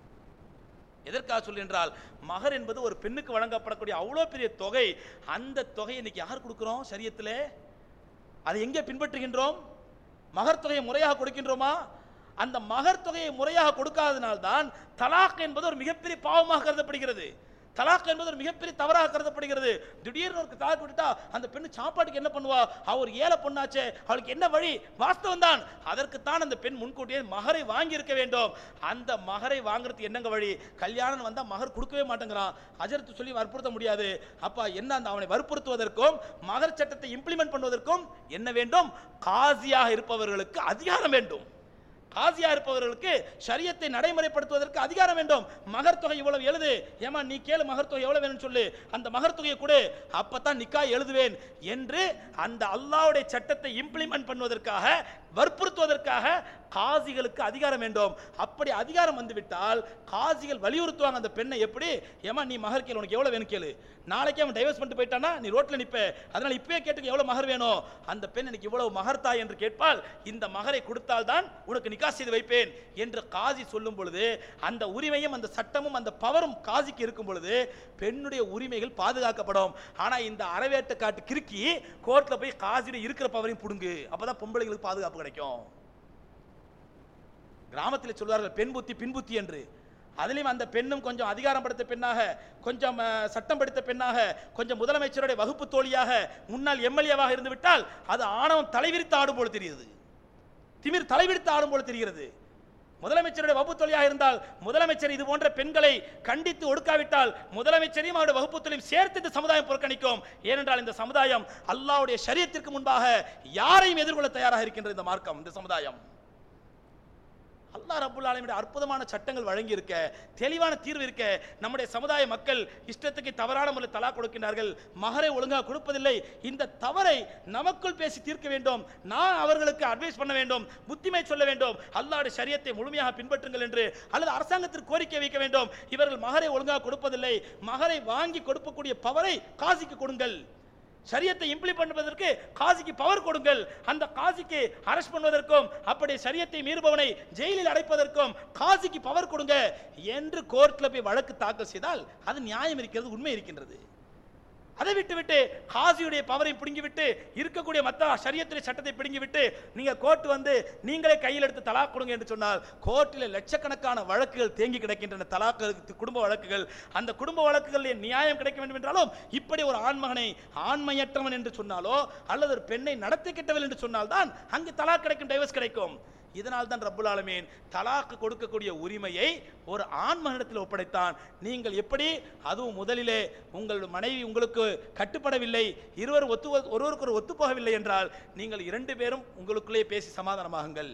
S1: எதற்காக சொல்கின்றால் மகர் என்பது ஒரு பெண்ணுக்கு வழங்கப்படக்கூடிய அவ்வளோ பெரிய தொகை அந்த தொகையை இன்னைக்கு யார் கொடுக்கிறோம் சரியத்திலே அதை எங்கே பின்பற்றுகின்றோம் மகர் தொகையை முறையாக கொடுக்கின்றோமா அந்த மகர் தொகையை முறையாக கொடுக்காதனால்தான் தலாக் என்பது ஒரு மிகப்பெரிய பாவமாக கருதப்படுகிறது தலாக் என்பது ஒரு மிகப்பெரிய தவறாக கருதப்படுகிறது திடீர்னு ஒரு தலாக் விட்டுட்டா அந்த பெண்ணு சாப்பாட்டுக்கு என்ன பண்ணுவா அவ ஒரு ஏழை பொண்ணாச்சே அவளுக்கு என்ன வழி வாஸ்தவம் தான் அதற்குத்தான் அந்த பெண் முன்கூட்டியே மகரை வாங்கி இருக்க வேண்டும் அந்த மகரை வாங்குறதுக்கு என்னங்க வழி கல்யாணம் வந்தா மகர் கொடுக்கவே மாட்டேங்கிறான் அஜர்த்து சொல்லி வற்புறுத்த முடியாது அப்பா என்ன அந்த அவனை வற்புறுத்துவதற்கும் மகர் சட்டத்தை இம்ப்ளிமெண்ட் பண்ணுவதற்கும் என்ன வேண்டும் காசியாக இருப்பவர்களுக்கு அதிகாரம் வேண்டும் காசியா இருப்பவர்களுக்கு ஷரியத்தை நடைமுறைப்படுத்துவதற்கு அதிகாரம் வேண்டும் மகர் தொகை இவ்வளவு எழுது ஏமா நீ கேளு மகர் தொகை எவ்வளவு வேணும்னு சொல்லு அந்த மகர் தொகையை கொடு அப்பதான் நிக்கா எழுதுவேன் என்று அந்த அல்லாஹ்வுடைய சட்டத்தை இம்ப்ளிமெண்ட் பண்ணுவதற்காக வற்புறுத்துவதற்காக காசிகளுக்கு அதிகாரம் வேண்டும் அப்படி அதிகாரம் வந்துவிட்டால் காசிகள் வலியுறுத்துவாங்க அந்த பெண்ணை எப்படி ஏமா நீ மகர் கேளு உனக்கு எவ்வளவு வேணும் கேளு நாளைக்கே அவன் டைவர்ஸ் பண்ணிட்டு போயிட்டானா நீ ரோட்ல நிப்ப அதனால இப்பவே கேட்டுக்க எவ்வளவு மகர் வேணும் அந்த பெண் எனக்கு இவ்வளவு மகர் தாய் என்று கேட்பால் இந்த மகரை கொடுத்தால் தான் உனக்கு நிக்கா செய்து வைப்பேன் என்று காசி சொல்லும் பொழுது அந்த உரிமையும் அந்த சட்டமும் அந்த பவரும் காசிக்கு இருக்கும் பொழுது பெண்ணுடைய உரிமைகள் பாதுகாக்கப்படும் ஆனா இந்த அறவேட்ட காட்டு கிறுக்கி கோர்ட்ல போய் காசியில இருக்கிற பவரையும் புடுங்கு அப்பதான் பொம்பளைகளுக்கு பாதுகாப்பு கிடைக்கும் கிராமத்தில் சொல்வார்கள் பெண் புத்தி பின் புத்தி என்று அதிலும் அந்த பெண்ணும் கொஞ்சம் அதிகாரம் படுத்த பெண்ணாக கொஞ்சம் அஹ், சட்டம் படித்த பெண்ணாக கொஞ்சம் முதலமைச்சருடைய வகுப்பு தோழியாக முன்னாள் எம்எல்ஏவாக இருந்து விட்டால் அது ஆணவம் தலைவிரித்து ஆடும் போல தெரியுது திமிர் தலைவிரித்து ஆடும் போல தெரிகிறது
S2: முதலமைச்சருடைய வகுப்பு தொழிலாக இருந்தால் முதலமைச்சர் இது போன்ற பெண்களை கண்டித்து ஒடுக்காவிட்டால் முதலமைச்சரையும் அவருடைய வகுப்பு தொழிலும் சேர்த்து இந்த சமுதாயம் புறக்கணிக்கும் ஏனென்றால் இந்த சமுதாயம் அல்லாஹ்வுடைய ஷரியத்திற்கு முன்பாக யாரையும் எதிர்கொள்ள தயாராக இருக்கின்ற இந்த மார்க்கம் இந்த சமுதாயம் அல்லாஹ் ரப்புல் ஆலமீனுடைய அற்புதமான சட்டங்கள் வழங்கி இருக்க தெளிவான தீர்வு இருக்க நம்முடைய சமுதாய மக்கள் இஷ்டத்துக்கு தவறான முறையில் தலா கொடுக்கின்றார்கள் மகரை ஒழுங்காக கொடுப்பதில்லை இந்த தவறை நமக்குள் பேசி தீர்க்க வேண்டும் நான் அவர்களுக்கு அட்வைஸ் பண்ண வேண்டும் புத்திமை சொல்ல வேண்டும் அல்லாஹ்வுடைய ஷரியத்தை முழுமையாக பின்பற்றுங்கள் என்று அல்லது அரசாங்கத்திற்கு கோரிக்கை வைக்க வேண்டும் இவர்கள் மகரை ஒழுங்காக கொடுப்பதில்லை மகரை வாங்கி கொடுக்கக்கூடிய பவரை காசிக்கு கொடுங்கள் சரியத்தை இம்ப்ளிமெண்ட் பண்ணுவதற்கு காசிக்கு பவர் கொடுங்கள் அந்த காசிக்கு அரெஸ்ட் பண்ணுவதற்கும் அப்படி சரியத்தை மீறுபவனை ஜெயிலில் அடைப்பதற்கும் காசிக்கு பவர் கொடுங்க என்று கோர்ட்ல போய் வழக்கு தாக்கல் செய்தால் அது நியாயம் இருக்கிறது உண்மை இருக்கின்றது அதை விட்டு விட்டு காசியுடைய பவரை பிடுங்கி விட்டு இருக்கக்கூடிய மத்த சரியத்துடைய சட்டத்தை பிடுங்கி விட்டு நீங்க கோர்ட் வந்து நீங்களே கையில் எடுத்து தலாக் கொடுங்க என்று சொன்னால் கோர்ட்டில் லட்சக்கணக்கான வழக்குகள் தேங்கி கிடக்கின்றன தலாக்கு குடும்ப வழக்குகள் அந்த குடும்ப வழக்குகளில் நியாயம் கிடைக்க வேண்டும் என்றாலும் இப்படி ஒரு ஆண்மகனை ஆண்மையற்றவன் என்று சொன்னாலோ அல்லது ஒரு பெண்ணை நடத்தி கிட்டவள் என்று சொன்னால்தான் அங்கு தலாக் கிடைக்கும் டைவர்ஸ் கிடைக்கும் இதனால் தான் ரப்புல் ஆலமீன் தலாக்கு கொடுக்கக்கூடிய உரிமையை ஒரு ஆண்மகனிடத்தில் ஒப்படைத்தான் நீங்கள் எப்படி அதுவும் முதலிலே உங்கள் மனைவி உங்களுக்கு கட்டுப்படவில்லை இருவர் ஒத்து ஒருவருக்கு ஒரு ஒத்து போகவில்லை என்றால் நீங்கள் இரண்டு பேரும் உங்களுக்குள்ளே பேசி சமாதானமாகுங்கள்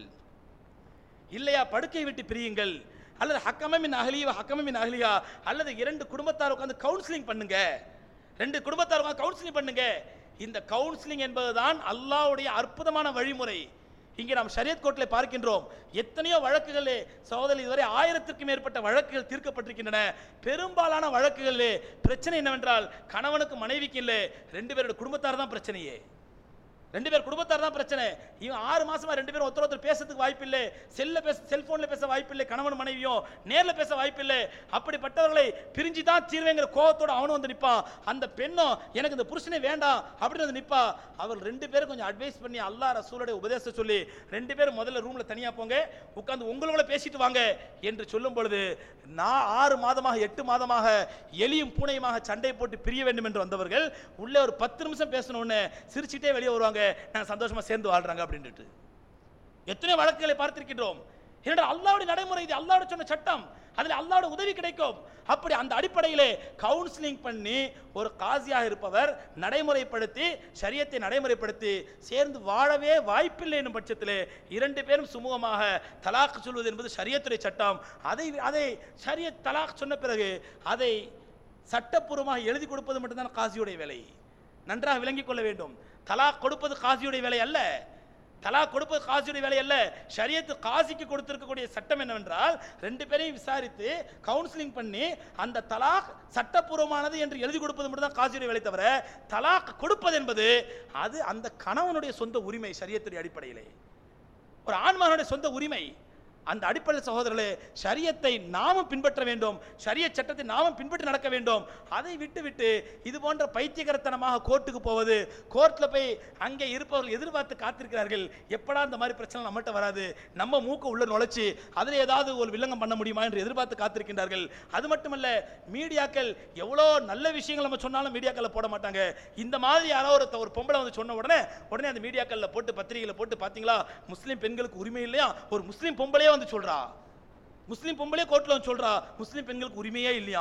S2: இல்லையா படுக்கை விட்டு பிரியுங்கள் அல்லது ஹக்கமின் அகலியா ஹக்கமின் அகலியா அல்லது இரண்டு குடும்பத்தார் உட்கார்ந்து கவுன்சிலிங் பண்ணுங்க ரெண்டு குடும்பத்தார் உட்கார்ந்து கவுன்சிலிங் பண்ணுங்க இந்த கவுன்சிலிங் என்பதுதான் அல்லாஹ்வுடைய அற்புதமான வழிமுறை இங்கே நாம் ஷரியத் கோர்ட்டில் பார்க்கின்றோம் எத்தனையோ வழக்குகளே சகோதரி இதுவரை ஆயிரத்திற்கும் மேற்பட்ட வழக்குகள் தீர்க்கப்பட்டிருக்கின்றன பெரும்பாலான வழக்குகளிலே பிரச்சனை என்னவென்றால் கணவனுக்கு மனைவிக்கு இல்லை ரெண்டு பேரோட குடும்பத்தார் தான் பிரச்சனையே ரெண்டு பேர் குடும்பத்தார் தான் பிரச்சனை இவன் ஆறு மாசமா ரெண்டு பேரும் ஒருத்தர் ஒருத்தர் பேசுறதுக்கு வாய்ப்பில்லை செல்ல பேச செல்போன்ல பேச வாய்ப்பில்லை கணவன் மனைவியும் நேர்ல பேச வாய்ப்பில்லை அப்படிப்பட்டவர்களை பிரிஞ்சு தான் தீர்வேங்கிற கோவத்தோட அவனும் வந்து நிப்பான் அந்த பெண்ணும் எனக்கு இந்த புருஷனே வேண்டாம் அப்படின்னு வந்து நிப்பா அவர் ரெண்டு பேரும் கொஞ்சம் அட்வைஸ் பண்ணி அல்லாஹ் ரசூலுடைய உபதேசம் சொல்லி ரெண்டு பேரும் முதல்ல ரூம்ல தனியா போங்க உட்கார்ந்து உங்களோட பேசிட்டு வாங்க என்று சொல்லும் பொழுது நான் ஆறு மாதமாக எட்டு மாதமாக எலியும் பூனையுமாக சண்டை போட்டு பிரிய வேண்டும் என்று வந்தவர்கள் உள்ளே ஒரு பத்து நிமிஷம் பேசணும்னு சிரிச்சுட்டே வெளியே வருவாங்க நாங்கள் சந்தோஷமா சேர்ந்து வாழ்றாங்க அப்படின்ட்டு எத்தனை வழக்குகளை பார்த்திருக்கின்றோம் ஏனென்றால் அல்லாவுடைய நடைமுறை இது அல்லாவுடைய சொன்ன சட்டம் அதில் அல்லாவுடைய உதவி கிடைக்கும் அப்படி அந்த அடிப்படையிலே கவுன்சிலிங் பண்ணி ஒரு காசியாக இருப்பவர் நடைமுறைப்படுத்தி ஷரியத்தை நடைமுறைப்படுத்தி சேர்ந்து வாழவே வாய்ப்பில்லை என்னும் பட்சத்திலே இரண்டு பேரும் சுமூகமாக தலாக் சொல்வது என்பது ஷரியத்துடைய சட்டம் அதை அதை ஷரியத் தலாக் சொன்ன பிறகு அதை சட்டப்பூர்வமாக எழுதி கொடுப்பது மட்டும்தான் காசியுடைய வேலை நன்றாக விளங்கிக் கொள்ள வேண்டும் தலாக் கொடுப்பது காசியுடைய வேலை அல்ல தலாக் கொடுப்பது காசியுடைய வேலை அல்ல ஷரியத்து காசிக்கு கொடுத்திருக்கக்கூடிய சட்டம் என்னவென்றால் ரெண்டு பேரையும் விசாரித்து கவுன்சிலிங் பண்ணி அந்த தலாக் சட்டப்பூர்வமானது என்று எழுதி கொடுப்பது மட்டும் தான் காசியுடைய வேலை தவிர தலாக் கொடுப்பது என்பது அது அந்த கணவனுடைய சொந்த உரிமை ஷரியத்துடைய அடிப்படையிலே ஒரு ஆண்மகனுடைய சொந்த உரிமை அந்த அடிப்படையில் சகோதரர்களே ஷரியத்தை நாமும் பின்பற்ற வேண்டும் ஷரிய சட்டத்தை நாமும் பின்பற்றி நடக்க வேண்டும் அதை விட்டு விட்டு இது போன்ற பைத்தியகரத்தனமாக கோர்ட்டுக்கு போவது கோர்ட்டில் போய் அங்கே இருப்பவர்கள் எதிர்பார்த்து காத்திருக்கிறார்கள் எப்படா இந்த மாதிரி பிரச்சனை நம்மகிட்ட வராது நம்ம மூக்க உள்ள நுழைச்சி அதில் ஏதாவது ஒரு வில்லங்கம் பண்ண முடியுமா என்று எதிர்பார்த்து காத்திருக்கின்றார்கள் அது மட்டுமல்ல மீடியாக்கள் எவ்வளோ நல்ல விஷயங்கள் நம்ம சொன்னாலும் மீடியாக்களில் போட மாட்டாங்க இந்த மாதிரி யாரோ ஒரு ஒரு பொம்பளை வந்து சொன்ன உடனே உடனே அந்த மீடியாக்களில் போட்டு பத்திரிகையில் போட்டு பார்த்தீங்களா முஸ்லீம் பெண்களுக்கு உரிமை இல்லையா ஒரு முஸ்லீம் பொம்பளையே வந்து சொல்றா முஸ்லீம் பொம்பளையே கோர்ட்டில் வந்து சொல்றா முஸ்லீம் பெண்களுக்கு உரிமையே இல்லையா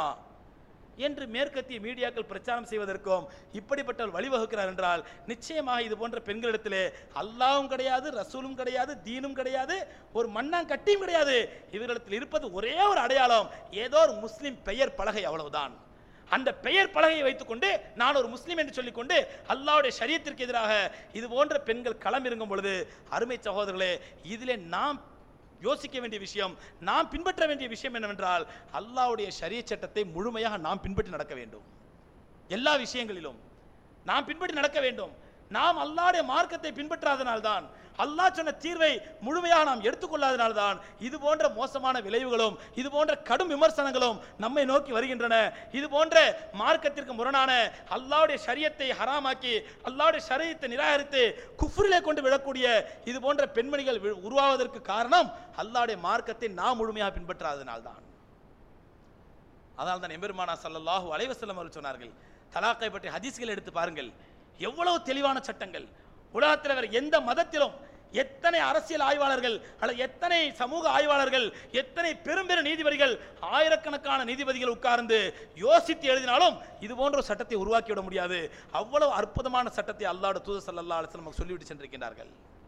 S2: என்று மேற்கத்திய மீடியாக்கள் பிரச்சாரம் செய்வதற்கும் இப்படிப்பட்ட வழிவகுக்கிறார் என்றால் நிச்சயமாக இது போன்ற பெண்களிடத்திலே அல்லாவும் கிடையாது ரசூலும் கிடையாது தீனும் கிடையாது ஒரு மண்ணாங்கட்டியும் கிடையாது இவர்களிடத்தில் இருப்பது ஒரே ஒரு அடையாளம் ஏதோ ஒரு முஸ்லிம் பெயர் பலகை அவ்வளவுதான் அந்த பெயர் பலகையை வைத்துக்கொண்டு நான் ஒரு முஸ்லீம் என்று சொல்லிக்கொண்டு அல்லாவுடைய ஷரியத்திற்கு எதிராக இது போன்ற பெண்கள் களம் இறங்கும் பொழுது அருமை சகோதரர்களே இதிலே நாம் யோசிக்க வேண்டிய விஷயம் நாம் பின்பற்ற வேண்டிய விஷயம் என்னவென்றால் அல்லாஹ்வுடைய ஷரிய சட்டத்தை முழுமையாக நாம் பின்பற்றி நடக்க வேண்டும் எல்லா விஷயங்களிலும் நாம் பின்பற்றி நடக்க வேண்டும் நாம் அல்லாஹ்வுடைய மார்க்கத்தை பின்பற்றாதனால்தான் அல்லாஹ் சொன்ன தீர்வை முழுமையாக நாம் எடுத்துக்கொள்ளாதனால்தான் இது போன்ற மோசமான விளைவுகளும் இது போன்ற கடும் விமர்சனங்களும் நம்மை நோக்கி வருகின்றன இது போன்ற மார்க்கத்திற்கு முரணான அல்லாஹ்வுடைய ஷரியத்தை ஹராமாக்கி அல்லாஹ்வுடைய ஷரியத்தை நிராகரித்து குஃப்ரிலே கொண்டு விழக்கூடிய இது போன்ற பெண்மணிகள் வி- உருவாவதற்கு காரணம் அல்லாஹ்வுடைய மார்க்கத்தை நாம் முழுமையாக பின்பற்றாதனால்தான் அதனால் தான் எம்பெருமானா ஸல்லல்லாஹு அலைஹி வஸல்லம் அவர்கள் சொன்னார்கள் தலாக்கை பற்றி ஹதீஸ்கள் எடுத்து பாருங்கள் எவ்வளவு தெளிவான சட்டங்கள் உலகத்தில் வேற எந்த மதத்திலும் எத்தனை அரசியல் ஆய்வாளர்கள் அல்லது எத்தனை சமூக ஆய்வாளர்கள் எத்தனை பெரும் பெரும் நீதிபதிகள் ஆயிரக்கணக்கான நீதிபதிகள் உட்கார்ந்து யோசித்து எழுதினாலும் இது போன்ற ஒரு சட்டத்தை உருவாக்கி விட முடியாது அவ்வளவு அற்புதமான சட்டத்தை அல்லாஹ்வுடைய தூதர் ஸல்லல்லாஹு அலைஹி வஸல்லம் நமக்கு சொல்லிவிட்டு சென்றிருக்கிறார்கள்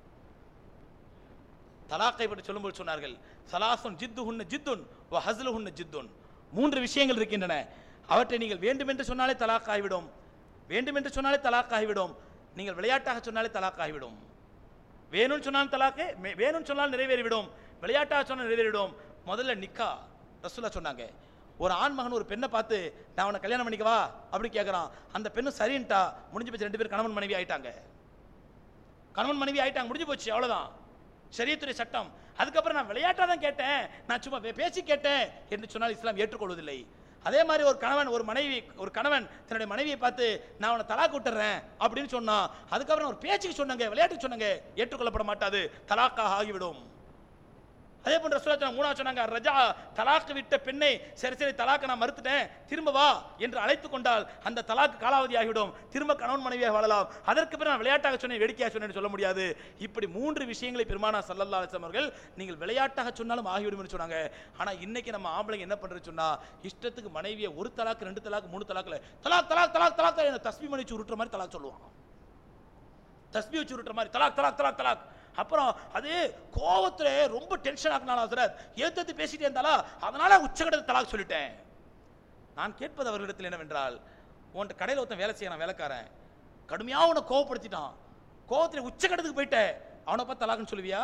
S2: தலாக்கை பற்றி சொல்லும்போது சொன்னார்கள் சலாசுன் ஜித்து ஹுன்ன ஜித்துன் வ ஹஸ்லு ஹுன்ன ஜித்துன் மூன்று விஷயங்கள் இருக்கின்றன அவற்றை நீங்கள் வேண்டுமென்று சொன்னாலே தலாக் ஆகிவிடும் வேண்டுமென்று சொன்னாலே தலாக் ஆகிவிடும் நீங்கள் விளையாட்டாக சொன்னாலே தலாக் ஆகிவிடும் வேணும்னு சொன்னாலும் தலாக்கு மே- வேணும்னு சொன்னால் நிறைவேறிவிடும் விளையாட்டாக சொன்னால் நிறைவேறிவிடும் முதல்ல நிக்கா ரசூலா சொன்னாங்க ஒரு ஆண் மகன் ஒரு பெண்ணை பார்த்து நான் அவனை கல்யாணம் பண்ணிக்கவா அப்படி கேட்குறான் அந்த பெண்ணு சரின்ட்டா முடிஞ்சு போச்சு ரெண்டு பேரும் கணவன் மனைவி ஆயிட்டாங்க கணவன் மனைவி ஆயிட்டாங்க முடிஞ்சு போச்சு அவ்வளவுதான் ஷரியத்துறை சட்டம் அதுக்கப்புறம் நான் விளையாட்டா தான் கேட்டேன் நான் சும்மா பே- பேசி கேட்டேன் என்று சொன்னால் இஸ்லாம் ஏற்றுக்கொள்வதில்லை அதே மாதிரி ஒரு கணவன் ஒரு மனைவி ஒரு கணவன் தன்னுடைய மனைவியை பார்த்து நான் அவனை தலாக் விட்டுறேன் அப்படின்னு சொன்னா அதுக்கப்புறம் ஒரு பேச்சுக்கு சொன்னாங்க விளையாட்டுக்கு சொன்னாங்க ஏற்றுக்கொள்ளப்பட மாட்டாது தலாக்காக ஆகிவிடும் அதே போன்ற ரசூலுல்லாஹி மூணாவது சொன்னாங்க ரஜா தலாக்கு விட்ட பெண்ணை சரி சரி தலாக்கு நான் மறுத்துட்டேன் திரும்ப வா என்று அழைத்து கொண்டால் அந்த தலாக்கு காலாவதி ஆகிவிடும் திரும்ப கணவன் மனைவியாக வாழலாம் அதற்கு பிறகு நான் விளையாட்டாக சொன்னேன் வேடிக்கையாக சொன்னேன்னு சொல்ல முடியாது இப்படி மூன்று விஷயங்களை பெருமானா சல்லல்லா அலிஸ்லாம் அவர்கள் நீங்கள் விளையாட்டாக சொன்னாலும் ஆகிவிடும் சொன்னாங்க ஆனா இன்னைக்கு நம்ம ஆம்பளைங்க என்ன பண்றது சொன்னா இஷ்டத்துக்கு மனைவியை ஒரு தலாக்கு ரெண்டு தலாக்கு மூணு தலாக்குல தலாக் தலாக் தலாக் தலாக் என்ன தஸ்மி மணிச்சு உருட்டுற மாதிரி தலாக் சொல்லுவான் தஸ்பி வச்சு விட்டுற மாதிரி தலாக் தலாக் தலாக் தலாக் அப்புறம் அது கோவத்துல ரொம்ப டென்ஷன் ஆக்கினாலும் ஹசரத் ஏத்தத்து பேசிட்டே இருந்தாலா அதனால உச்சகடத்தை தலாக் சொல்லிட்டேன் நான் கேட்பது அவர்களிடத்தில் என்னவென்றால் உன்கிட்ட கடையில் ஒருத்தன் வேலை செய்யறான் வேலைக்காரன் கடுமையா உன்னை கோவப்படுத்திட்டான் கோவத்துல உச்சகடத்துக்கு போயிட்ட அவனை பார்த்து தலாக்குன்னு சொல்லுவியா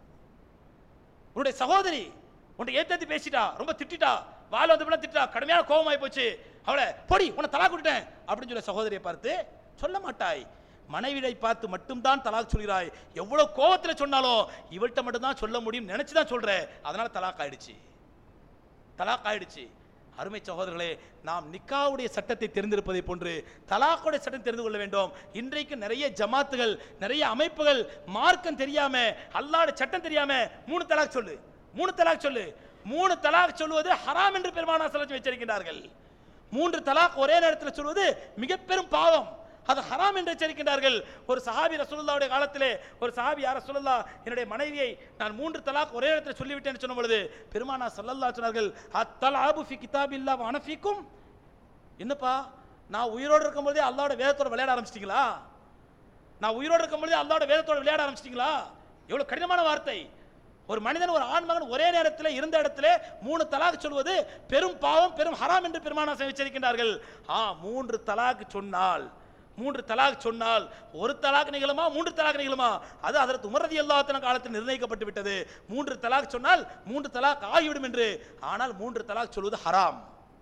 S2: உன்னுடைய சகோதரி உன்னை ஏத்தத்தி பேசிட்டா ரொம்ப திட்டிட்டா வாயில வந்து பிள்ளை திட்டா கடுமையான கோபமாயி போச்சு அவளை பொடி உன்னை தலாக் விட்டுட்டேன் அப்படின்னு சொல்ல சகோதரியை பார்த்து சொல்ல மாட்டாய் மனைவியை பார்த்து மட்டும்தான் தலாக் சொல்கிறாய் எவ்வளவு கோவத்துல சொன்னாலும் இவள்கிட்ட மட்டும்தான் சொல்ல முடியும் நினைச்சு தான் சொல்ற அதனால தலாக் ஆயிடுச்சு தலாக் ஆயிடுச்சு அருமை சகோதரர்களே நாம் நிக்காவுடைய சட்டத்தை தெரிந்திருப்பதை போன்று தலாக்குடைய சட்டம் தெரிந்து கொள்ள வேண்டும் இன்றைக்கு நிறைய ஜமாத்துகள் நிறைய அமைப்புகள் மார்க்கம் தெரியாம அல்லாஹ்வுடைய சட்டம் தெரியாம மூணு தலாக் சொல்லு மூணு தலாக் சொல்லு மூணு தலாக் சொல்லுவது ஹராம் என்று பெருமானா சொல்லி வச்சிருக்கிறார்கள் மூன்று தலாக் ஒரே நேரத்தில் சொல்வது மிக பெரும் பாவம் அது ஹராம் என்று எச்சரிக்கின்றார்கள் ஒரு சஹாபி ரசூலுல்லாவுடைய காலத்திலே ஒரு சஹாபி யார் ரசூலுல்லா என்னுடைய மனைவியை நான் மூன்று தலாக் ஒரே இடத்துல சொல்லிவிட்டேன் சொன்ன பொழுது பெருமானா ஸல்லல்லாஹு சொன்னார்கள் அத்தலாபு ஃபி கிதாபில்லா வ அனஃபிக்கும் என்னப்பா நான் உயிரோடு இருக்கும்போதே அல்லாஹ்வோட வேதத்தோட விளையாட ஆரம்பிச்சிட்டீங்களா நான் உயிரோடு இருக்கும்போதே அல்லாஹ்வோட வேதத்தோட விளையாட ஆரம்பிச்சிட்டீங்களா எவ்வளவு கடினமான வார்த்தை ஒரு மனிதன் ஒரு ஆண் மகன் ஒரே நேரத்தில் இருந்த இடத்துல மூணு தலாக் சொல்வது பெரும் பாவம் பெரும் ஹராம் என்று பெருமானாசம் எச்சரிக்கின்றார்கள் ஆ மூன்று தலாக் சொன்னால் மூன்று தலாக் சொன்னால் ஒரு தலாக் நிகழுமா மூன்று தலாக் நிகழுமா அது அதற்கு உமரதி அல்லாத்தன காலத்தில் நிர்ணயிக்கப்பட்டு விட்டது மூன்று தலாக் சொன்னால் மூன்று தலாக் ஆகிவிடும் என்று ஆனால் மூன்று தலாக் சொல்வது ஹராம்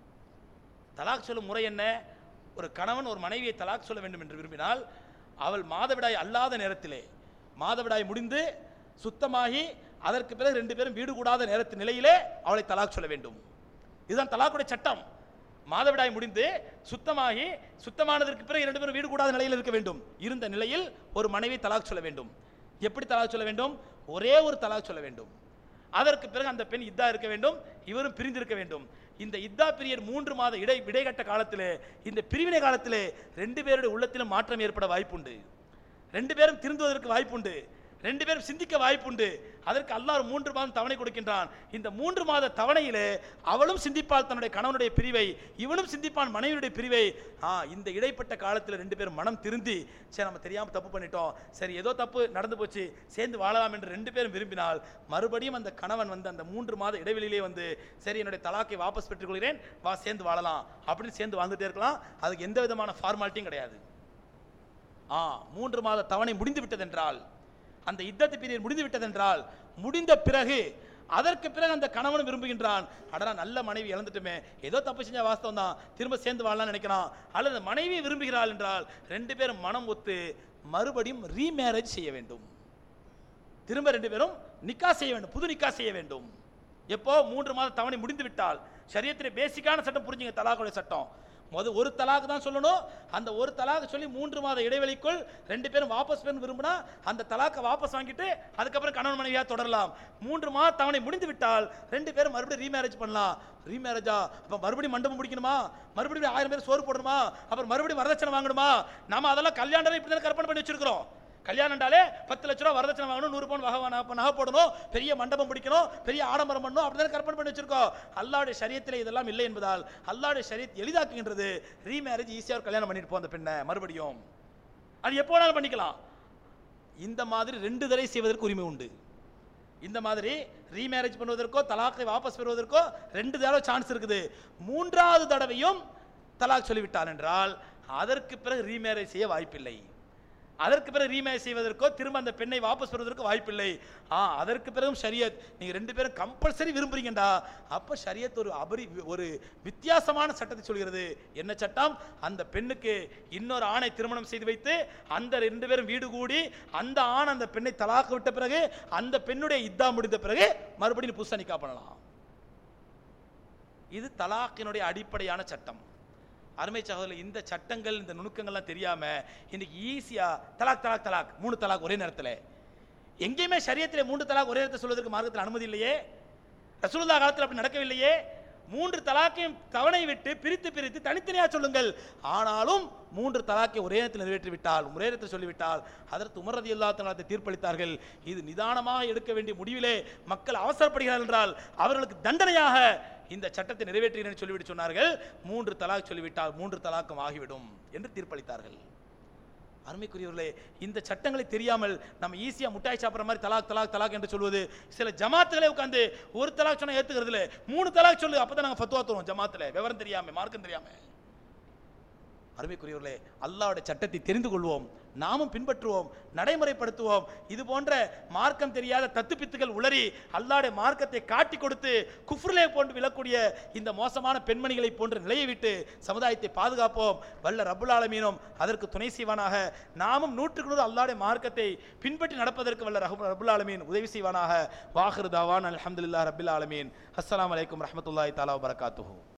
S2: தலாக் சொல்லும் முறை என்ன ஒரு கணவன் ஒரு மனைவியை தலாக் சொல்ல வேண்டும் என்று விரும்பினால் அவள் மாதவிடாய் அல்லாத நேரத்திலே மாதவிடாய் முடிந்து சுத்தமாகி அதற்கு பிறகு ரெண்டு பேரும் வீடு கூடாத நேரத்து நிலையிலே அவளை தலாக் சொல்ல வேண்டும் இதுதான் தலாக்குடைய சட்டம் மாதவிடாய் முடிந்து சுத்தமாகி சுத்தமானதற்கு பிறகு இரண்டு பேரும் வீடு கூடாத நிலையில் இருக்க வேண்டும் இருந்த நிலையில் ஒரு மனைவி தலாக் சொல்ல வேண்டும் எப்படி தலாக் சொல்ல வேண்டும் ஒரே ஒரு தலாக் சொல்ல வேண்டும் அதற்கு பிறகு அந்த பெண் இத்தா இருக்க வேண்டும் இவரும் பிரிந்திருக்க வேண்டும் இந்த இத்தா பீரியட் மூன்று மாத இடை இடைக்கட்ட காலத்திலே இந்த பிரிவினை காலத்திலே ரெண்டு பேருடைய உள்ளத்திலும் மாற்றம் ஏற்பட வாய்ப்புண்டு ரெண்டு பேரும் திருந்துவதற்கு வாய்ப்புண்டு ரெண்டு பேரும் சிந்திக்க வாய்ப்புண்டு அதற்கு அல்லாஹ் ஒரு மூன்று மாதம் தவணை கொடுக்கின்றான் இந்த மூன்று மாத தவணையிலே அவளும் சிந்திப்பாள் தன்னுடைய கணவனுடைய பிரிவை இவனும் சிந்திப்பான் மனைவியுடைய பிரிவை ஆ இந்த இடைப்பட்ட காலத்தில் ரெண்டு பேரும் மனம் திருந்தி சரி நம்ம தெரியாம தப்பு பண்ணிட்டோம் சரி ஏதோ தப்பு நடந்து போச்சு சேர்ந்து வாழலாம் என்று ரெண்டு பேரும் விரும்பினால் மறுபடியும் அந்த கணவன் வந்து அந்த மூன்று மாத இடைவெளியிலே வந்து சரி என்னுடைய தலாக்கை வாபஸ் பெற்றுக்கொள்கிறேன் வா சேர்ந்து வாழலாம் அப்படின்னு சேர்ந்து வாழ்ந்துட்டே இருக்கலாம் அதுக்கு எந்த விதமான ஃபார்மாலிட்டியும் கிடையாது ஆ மூன்று மாத தவணை முடிந்து விட்டதென்றால் அந்த இத்தத்து பீரியட் முடிந்து விட்டதென்றால் முடிந்த பிறகு அதற்கு பிறகு அந்த கணவன் விரும்புகின்றான் அடடா நல்ல மனைவி இழந்துட்டுமே ஏதோ தப்பு செஞ்ச வாஸ்தவம் தான் திரும்ப சேர்ந்து வாழலாம்னு நினைக்கிறான் அல்லது மனைவி விரும்புகிறாள் என்றால் ரெண்டு பேரும் மனம் ஒத்து மறுபடியும் ரீமேரேஜ் செய்ய வேண்டும் திரும்ப ரெண்டு பேரும் நிக்கா செய்ய வேண்டும் புது நிக்கா செய்ய வேண்டும் எப்போ மூன்று மாத தவணை முடிந்து விட்டால் சரியத்தில் பேசிக்கான சட்டம் புரிஞ்சுங்க தலாக்குடைய சட்டம் முத ஒரு தலாக் தான் சொல்லணும் அந்த ஒரு தலாக் சொல்லி மூன்று மாத இடைவெளிக்குள் ரெண்டு பேரும் வாபஸ் பெண் விரும்பினா அந்த தலாக்கை வாபஸ் வாங்கிட்டு அதுக்கப்புறம் கணவன் மனைவியா தொடரலாம் மூன்று மாத தவணை முடிந்து விட்டால் ரெண்டு பேரும் மறுபடியும் ரீமேரேஜ் பண்ணலாம் ரீமேரேஜா அப்ப மறுபடியும் மண்டபம் முடிக்கணுமா மறுபடியும் ஆயிரம் பேர் சோறு போடணுமா அப்புறம் மறுபடியும் வரதட்சணை வாங்கணுமா நாம அதெல்லாம் கல்யாணம் இப்படி தான் கற்பனை பண்ணி வச்சிருக்கிறோம் கல்யாணம்டாலே பத்து லட்ச ரூபா வரதட்சணை வாங்கணும் நூறு பவுன் வகை நகை நகை போடணும் பெரிய மண்டபம் பிடிக்கணும் பெரிய ஆடம்பரம் பண்ணணும் அப்படின்னு கற்பனை பண்ணி வச்சிருக்கோம் அல்லாவுடைய சரியத்தில் இதெல்லாம் இல்லை என்பதால் அல்லாவுடைய சரியத் எளிதாக்குகின்றது ரீமேரேஜ் ஈஸியாக ஒரு கல்யாணம் பண்ணிட்டு போ அந்த பெண்ணை மறுபடியும் அது எப்போ வேணாலும் பண்ணிக்கலாம் இந்த மாதிரி ரெண்டு தடவை செய்வதற்கு உரிமை உண்டு இந்த மாதிரி ரீமேரேஜ் பண்ணுவதற்கோ தலாக்கை வாபஸ் பெறுவதற்கோ ரெண்டு தடவை சான்ஸ் இருக்குது மூன்றாவது தடவையும் தலாக் சொல்லிவிட்டார் என்றால் அதற்கு பிறகு ரீமேரேஜ் செய்ய வாய்ப்பில்லை அதற்கு பிறகு ரீமேரேஜ் செய்வதற்கோ திரும்ப அந்த பெண்ணை வாபஸ் பெறுவதற்கு வாய்ப்பில்லை ஆ அதற்கு பிறகும் ஷரியத் நீங்க ரெண்டு பேரும் கம்பல்சரி விரும்புறீங்கடா அப்ப ஷரியத் ஒரு அபரி ஒரு வித்தியாசமான சட்டத்தை சொல்கிறது என்ன சட்டம் அந்த பெண்ணுக்கு இன்னொரு ஆணை திருமணம் செய்து வைத்து அந்த ரெண்டு பேரும் வீடு கூடி அந்த ஆண் அந்த பெண்ணை தலாக்கு விட்ட பிறகு அந்த பெண்ணுடைய இத்தா முடிந்த பிறகு மறுபடியும் புதுசா நிக்கா பண்ணலாம் இது தலாக்கினுடைய அடிப்படையான சட்டம் அருமை சகோதரர் இந்த சட்டங்கள் இந்த நுணுக்கங்கள்லாம் தெரியாம இன்னைக்கு ஈஸியா தலாக் தலாக் தலாக் மூணு தலாக் ஒரே நேரத்துல எங்கேயுமே சரியத்தில் மூன்று தலாக் ஒரே நேரத்தில் சொல்வதற்கு மார்க்கத்தில் அனுமதி இல்லையே ரசூலுல்லாஹ் காலத்தில் அப்படி நடக்கவில்லையே மூன்று தலாக்கையும் தவணை விட்டு பிரித்து பிரித்து தனித்தனியா சொல்லுங்கள் ஆனாலும் மூன்று தலாக்கை ஒரே நேரத்தில் நிறைவேற்றி விட்டால் ஒரே நேரத்தில் சொல்லிவிட்டால் அதற்கு உமரதி இல்லாத தீர்ப்பளித்தார்கள் இது நிதானமாக எடுக்க வேண்டிய முடிவிலே மக்கள் அவசரப்படுகிறார்கள் என்றால் அவர்களுக்கு தண்டனையாக இந்த சட்டத்தை நிறைவேற்றுகிறேன் சொல்லிவிட்டு சொன்னார்கள் மூன்று தலாக் சொல்லிவிட்டால் மூன்று தலாக்கம் ஆகிவிடும் என்று தீர்ப்பளித்தார்கள் அருமைக்குரியவர்களே இந்த சட்டங்களை தெரியாமல் நம்ம ஈஸியா முட்டாய் சாப்பிட்ற மாதிரி தலாக் தலாக் தலாக் என்று சொல்வது சில ஜமாத்துகளே உட்கார்ந்து ஒரு தலாக் சொன்னா ஏத்துக்கிறது இல்ல மூணு தலாக் சொல்லு அப்பதான் நாங்க ஃபத்வா தருவோம் ஜமாத்துல விவரம் தெரியாம மார்க்கம் தெரியாம அருமைக்குரியவர்களே அல்லாஹ்வுடைய சட்டத்தை தெரிந்து கொள்வோம் நாமும் பின்பற்றுவோம் நடைமுறைப்படுத்துவோம் இது போன்ற மார்க்கம் தெரியாத தத்துப்பித்துகள் உளறி அல்லாஹ்வுடைய மார்க்கத்தை காட்டி கொடுத்து குஃப்ரிலே போன்று விழக்கூடிய இந்த மோசமான பெண்மணிகளை போன்ற நிலையை விட்டு சமுதாயத்தை பாதுகாப்போம் வல்ல ரப்புல் ஆலமீனும் அதற்கு துணை செய்வானாக நாமும் நூற்றுக்கு நூறு அல்லாஹ்வுடைய மார்க்கத்தை பின்பற்றி நடப்பதற்கு வல்ல ரஹு- ரப்புல் ஆலமீன் உதவி செய்வானாக வாஹிரு தாவான் அல்ஹம்துலில்லாஹ் ரப்பில் ஆலமீன் அஸ்ஸலாமு அலைக்கும் ரஹ்மத்துல்லாஹி தஆலா வபரகாத்துஹு